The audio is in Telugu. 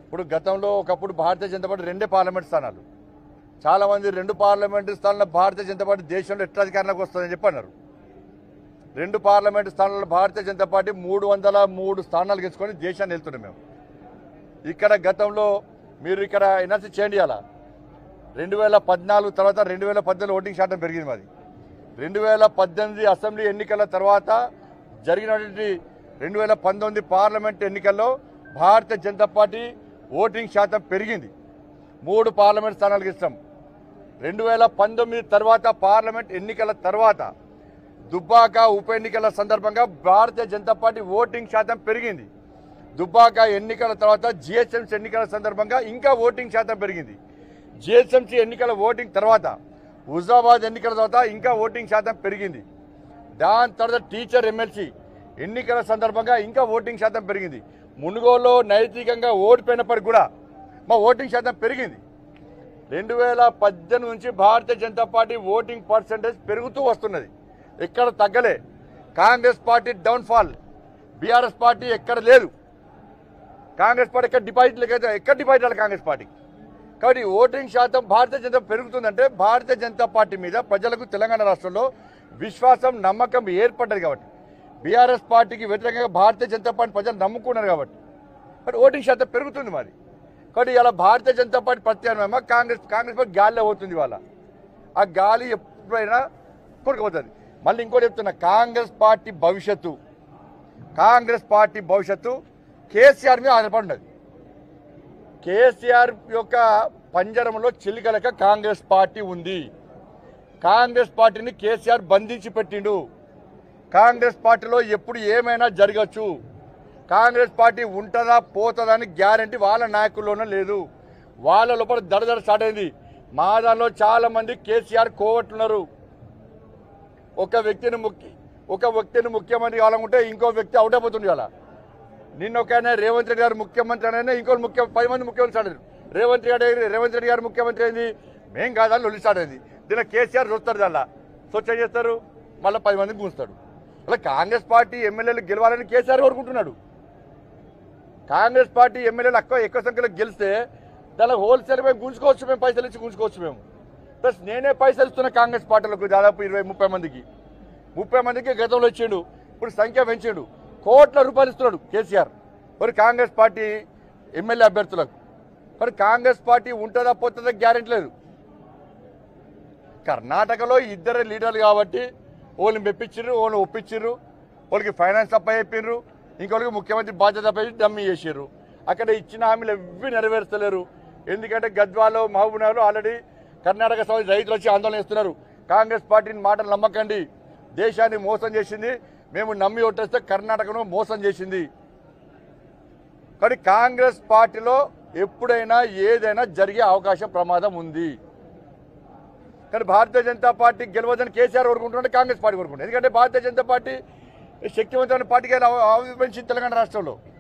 ఇప్పుడు గతంలో ఒకప్పుడు భారతీయ జనతా పార్టీ రెండే పార్లమెంట్ స్థానాలు చాలా మంది రెండు పార్లమెంటు స్థానాల్లో భారతీయ జనతా పార్టీ దేశంలో ఎట్లా అధికారంలోకి వస్తుందని చెప్పి అన్నారు రెండు పార్లమెంటు స్థానాల్లో భారతీయ జనతా పార్టీ మూడు వందల మూడు స్థానాలు గెలుచుకొని దేశాన్ని వెళ్తున్నాం మేము ఇక్కడ గతంలో మీరు ఇక్కడ ఎన్ఆర్సీ చేయండి అలా రెండు వేల పద్నాలుగు తర్వాత రెండు వేల పద్దెనిమిది ఓటింగ్ శాతం పెరిగింది మాది రెండు వేల పద్దెనిమిది అసెంబ్లీ ఎన్నికల తర్వాత జరిగినటువంటి రెండు వేల పంతొమ్మిది పార్లమెంట్ ఎన్నికల్లో భారతీయ జనతా పార్టీ ఓటింగ్ శాతం పెరిగింది మూడు పార్లమెంట్ స్థానాలకు ఇస్తాం రెండు వేల పంతొమ్మిది తర్వాత పార్లమెంట్ ఎన్నికల తర్వాత దుబ్బాక ఉప ఎన్నికల సందర్భంగా భారతీయ జనతా పార్టీ ఓటింగ్ శాతం పెరిగింది దుబ్బాక ఎన్నికల తర్వాత జిహెచ్ఎంసీ ఎన్నికల సందర్భంగా ఇంకా ఓటింగ్ శాతం పెరిగింది జిహెచ్ఎంసీ ఎన్నికల ఓటింగ్ తర్వాత హుజాబాద్ ఎన్నికల తర్వాత ఇంకా ఓటింగ్ శాతం పెరిగింది దాని తర్వాత టీచర్ ఎమ్మెల్సీ ఎన్నికల సందర్భంగా ఇంకా ఓటింగ్ శాతం పెరిగింది మునుగోలో నైతికంగా ఓడిపోయినప్పటికి కూడా మా ఓటింగ్ శాతం పెరిగింది రెండు వేల పద్దెనిమిది నుంచి Bharatiya Janata Party voting percentage పెరుగుతూ వస్తున్నది ఎక్కడ తగ్గలే Congress Party downfall BRS Party ఎక్కడ లేదు కాంగ్రెస్ పార్టీ ఎక్కడ డిపాజిట్ లేక ఎక్కడ డిపాజిట్ అవ్వాలి కాంగ్రెస్ పార్టీకి కాబట్టి ఓటింగ్ శాతం భారతీయ జనతా పెరుగుతుందంటే భారతీయ జనతా పార్టీ మీద ప్రజలకు తెలంగాణ రాష్ట్రంలో విశ్వాసం నమ్మకం ఏర్పడ్డది కాబట్టి బీఆర్ఎస్ పార్టీకి వ్యతిరేకంగా భారతీయ జనతా పార్టీ ప్రజలు నమ్ముకున్నారు కాబట్టి కాబట్టి ఓటింగ్ శాతం పెరుగుతుంది మరి కాబట్టి ఇలా భారతీయ జనతా పార్టీ ప్రత్యామ్నాయమా కాంగ్రెస్ కాంగ్రెస్ పార్టీ గాలిలో పోతుంది ఇవాళ ఆ గాలి ఎప్పుడైనా కొడుకుపోతుంది మళ్ళీ ఇంకోటి చెప్తున్నా కాంగ్రెస్ పార్టీ భవిష్యత్తు కాంగ్రెస్ పార్టీ భవిష్యత్తు కేసీఆర్ మీద ఆధారపడి ఉన్నది కేసీఆర్ యొక్క పంజరంలో చిలికలక కాంగ్రెస్ పార్టీ ఉంది కాంగ్రెస్ పార్టీని కేసీఆర్ బంధించి పెట్టిండు కాంగ్రెస్ పార్టీలో ఎప్పుడు ఏమైనా జరగచ్చు కాంగ్రెస్ పార్టీ ఉంటుందా పోతుందా అని గ్యారంటీ వాళ్ళ నాయకుల్లోనే లేదు వాళ్ళ లోపల దడదడ స్టార్ట్ అయింది మా దానిలో చాలా మంది కేసీఆర్ కోవట్లున్నారు ఒక వ్యక్తిని ముఖ్య ఒక వ్యక్తిని ముఖ్యమంత్రి కావాలనుకుంటే ఇంకో వ్యక్తి అవుట్ అయిపోతుంది అలా నిన్న ఒక ఆయన రేవంత్ రెడ్డి గారు ముఖ్యమంత్రి అయినా ఇంకో ముఖ్య పది మంది ముఖ్యమంత్రి అయ్యారు రేవంత్ రెడ్డి రేవంత్ రెడ్డి గారు ముఖ్యమంత్రి అయింది మేం కాదని లొల్లి స్టార్ట్ అయింది దీనిలో కేసీఆర్ చూస్తారు దానిలో స్వచ్ఛ చేస్తారు మళ్ళీ పది మందికి గుంచుతాడు అలా కాంగ్రెస్ పార్టీ ఎమ్మెల్యేలు గెలవాలని కేసీఆర్ కోరుకుంటున్నాడు కాంగ్రెస్ పార్టీ ఎమ్మెల్యేలు ఎక్కువ ఎక్కువ సంఖ్యలో గెలిస్తే దానిలో హోల్సేల్ మేము గుంజుకోవచ్చు మేము పైసలు ఇచ్చి గుంజుకోవచ్చు మేము ప్లస్ నేనే పైసలు ఇస్తున్నా కాంగ్రెస్ పార్టీలకు దాదాపు ఇరవై ముప్పై మందికి ముప్పై మందికి గతంలో ఇచ్చిండు ఇప్పుడు సంఖ్య పెంచిండు కోట్ల రూపాయలు ఇస్తున్నాడు కేసీఆర్ మరి కాంగ్రెస్ పార్టీ ఎమ్మెల్యే అభ్యర్థులకు మరి కాంగ్రెస్ పార్టీ ఉంటుందా పోతుందా గ్యారెంటీ లేదు కర్ణాటకలో ఇద్దరే లీడర్లు కాబట్టి వాళ్ళని మెప్పించారు వాళ్ళని ఒప్పించారు వాళ్ళకి ఫైనాన్స్ అప్ప చెప్పిండ్రు ఇంకొకరికి ముఖ్యమంత్రి బాధ్యత అప్ప డమ్మీ చేసారు అక్కడ ఇచ్చిన హామీలు ఎవ్వి నెరవేర్చలేరు ఎందుకంటే గద్వాలో మహబూబ్నగర్లో ఆల్రెడీ కర్ణాటక సమాజ రైతులు వచ్చి ఆందోళన చేస్తున్నారు కాంగ్రెస్ పార్టీని మాటలు నమ్మకండి దేశాన్ని మోసం చేసింది మేము నమ్మి ఓటేస్తే కర్ణాటకను మోసం చేసింది కానీ కాంగ్రెస్ పార్టీలో ఎప్పుడైనా ఏదైనా జరిగే అవకాశం ప్రమాదం ఉంది కానీ భారతీయ జనతా పార్టీ గెలవదని కేసీఆర్ కోరుకుంటున్నాడు కాంగ్రెస్ పార్టీ కోరుకుంటుంది ఎందుకంటే భారతీయ జనతా పార్టీ శక్తివంతమైన పార్టీగా ఆవిర్భవించింది తెలంగాణ రాష్ట్రంలో